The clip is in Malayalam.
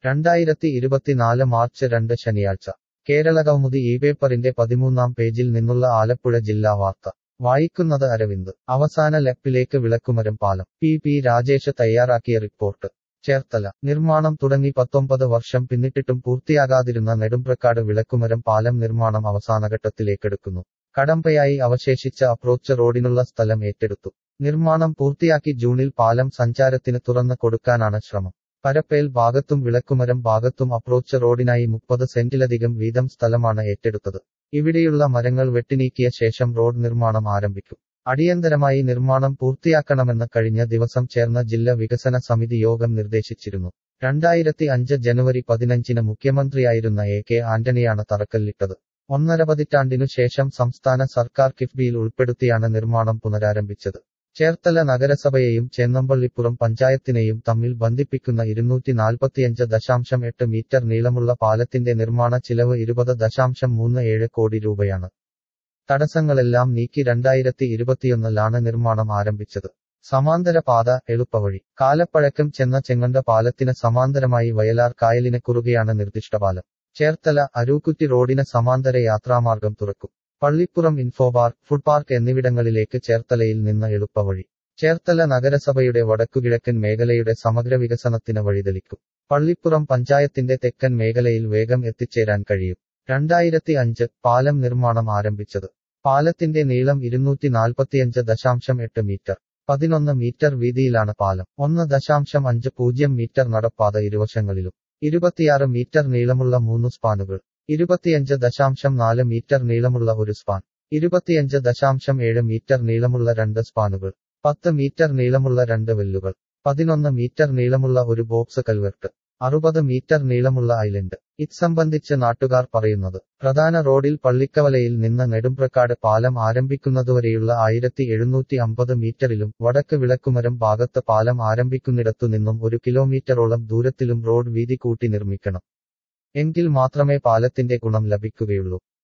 രണ്ടായിരത്തി ഇരുപത്തിനാല് മാർച്ച് രണ്ട് ശനിയാഴ്ച കേരള കൗമുദി ഈ പേപ്പറിന്റെ പതിമൂന്നാം പേജിൽ നിന്നുള്ള ആലപ്പുഴ ജില്ലാ വാർത്ത വായിക്കുന്നത് അരവിന്ദ് അവസാന ലെപ്പിലേക്ക് വിളക്കുമരം പാലം പി പി രാജേഷ് തയ്യാറാക്കിയ റിപ്പോർട്ട് ചേർത്തല നിർമ്മാണം തുടങ്ങി പത്തൊമ്പത് വർഷം പിന്നിട്ടിട്ടും പൂർത്തിയാകാതിരുന്ന നെടുമ്പ്രക്കാട് വിളക്കുമരം പാലം നിർമ്മാണം അവസാനഘട്ടത്തിലേക്കെടുക്കുന്നു കടമ്പയായി അവശേഷിച്ച അപ്രോച്ച് റോഡിനുള്ള സ്ഥലം ഏറ്റെടുത്തു നിർമ്മാണം പൂർത്തിയാക്കി ജൂണിൽ പാലം സഞ്ചാരത്തിന് തുറന്നു കൊടുക്കാനാണ് ശ്രമം പരപ്പേൽ ഭാഗത്തും വിളക്കുമരം ഭാഗത്തും അപ്രോച്ച് റോഡിനായി മുപ്പത് സെന്റിലധികം വീതം സ്ഥലമാണ് ഏറ്റെടുത്തത് ഇവിടെയുള്ള മരങ്ങൾ വെട്ടിനീക്കിയ ശേഷം റോഡ് നിർമ്മാണം ആരംഭിക്കും അടിയന്തരമായി നിർമ്മാണം പൂർത്തിയാക്കണമെന്ന് കഴിഞ്ഞ ദിവസം ചേർന്ന ജില്ലാ വികസന സമിതി യോഗം നിർദ്ദേശിച്ചിരുന്നു രണ്ടായിരത്തി അഞ്ച് ജനുവരി പതിനഞ്ചിന് മുഖ്യമന്ത്രിയായിരുന്ന എ കെ ആന്റണിയാണ് തറക്കല്ലിട്ടത് ഒന്നര പതിറ്റാണ്ടിനു ശേഷം സംസ്ഥാന സർക്കാർ കിഫ്ബിയിൽ ഉൾപ്പെടുത്തിയാണ് നിർമ്മാണം പുനരാരംഭിച്ചത് ചേർത്തല നഗരസഭയെയും ചേന്നമ്പള്ളിപ്പുറം പഞ്ചായത്തിനെയും തമ്മിൽ ബന്ധിപ്പിക്കുന്ന ഇരുന്നൂറ്റി നാൽപ്പത്തിയഞ്ച് ദശാംശം എട്ട് മീറ്റർ നീളമുള്ള പാലത്തിന്റെ നിർമ്മാണ ചിലവ് ഇരുപത് ദശാംശം മൂന്ന് ഏഴ് കോടി രൂപയാണ് തടസ്സങ്ങളെല്ലാം നീക്കി രണ്ടായിരത്തി ഇരുപത്തിയൊന്നിലാണ് നിർമ്മാണം ആരംഭിച്ചത് സമാന്തര പാത എളുപ്പവഴി കാലപ്പഴക്കം ചെന്ന ചെങ്ങണ്ട പാലത്തിന് സമാന്തരമായി വയലാർ കായലിന് കുറുകെയാണ് നിർദ്ദിഷ്ട പാലം ചേർത്തല അരൂക്കുറ്റി റോഡിന് സമാന്തര യാത്രാമാർഗം തുറക്കും പള്ളിപ്പുറം ഇൻഫോപാർ ഫുഡ് പാർക്ക് എന്നിവിടങ്ങളിലേക്ക് ചേർത്തലയിൽ നിന്ന് എളുപ്പവഴി ചേർത്തല നഗരസഭയുടെ വടക്കുകിഴക്കൻ മേഖലയുടെ സമഗ്ര വികസനത്തിന് വഴിതെളിക്കും പള്ളിപ്പുറം പഞ്ചായത്തിന്റെ തെക്കൻ മേഖലയിൽ വേഗം എത്തിച്ചേരാൻ കഴിയും രണ്ടായിരത്തി അഞ്ച് പാലം നിർമ്മാണം ആരംഭിച്ചത് പാലത്തിന്റെ നീളം ഇരുന്നൂറ്റി നാൽപ്പത്തിയഞ്ച് ദശാംശം എട്ട് മീറ്റർ പതിനൊന്ന് മീറ്റർ വീതിയിലാണ് പാലം ഒന്ന് ദശാംശം അഞ്ച് പൂജ്യം മീറ്റർ നടപ്പാത ഇരുവശങ്ങളിലും ഇരുപത്തിയാറ് മീറ്റർ നീളമുള്ള മൂന്ന് സ്പാനുകൾ ഇരുപത്തിയഞ്ച് ദശാംശം നാല് മീറ്റർ നീളമുള്ള ഒരു സ്പാൻ ഇരുപത്തിയഞ്ച് ദശാംശം ഏഴ് മീറ്റർ നീളമുള്ള രണ്ട് സ്പാനുകൾ പത്ത് മീറ്റർ നീളമുള്ള രണ്ട് വെല്ലുകൾ പതിനൊന്ന് മീറ്റർ നീളമുള്ള ഒരു ബോക്സ് കൽവെർട്ട് അറുപത് മീറ്റർ നീളമുള്ള ഐലൻഡ് ഇത് സംബന്ധിച്ച് നാട്ടുകാർ പറയുന്നത് പ്രധാന റോഡിൽ പള്ളിക്കവലയിൽ നിന്ന് നെടുമ്പ്രക്കാട് പാലം ആരംഭിക്കുന്നതുവരെയുള്ള ആയിരത്തി എഴുന്നൂറ്റി അമ്പത് മീറ്ററിലും വടക്ക് വിളക്കുമരം ഭാഗത്ത് പാലം ആരംഭിക്കുന്നിടത്തു നിന്നും ഒരു കിലോമീറ്ററോളം ദൂരത്തിലും റോഡ് വീതി കൂട്ടി നിർമ്മിക്കണം എങ്കിൽ മാത്രമേ പാലത്തിന്റെ ഗുണം ലഭിക്കുകയുള്ളൂ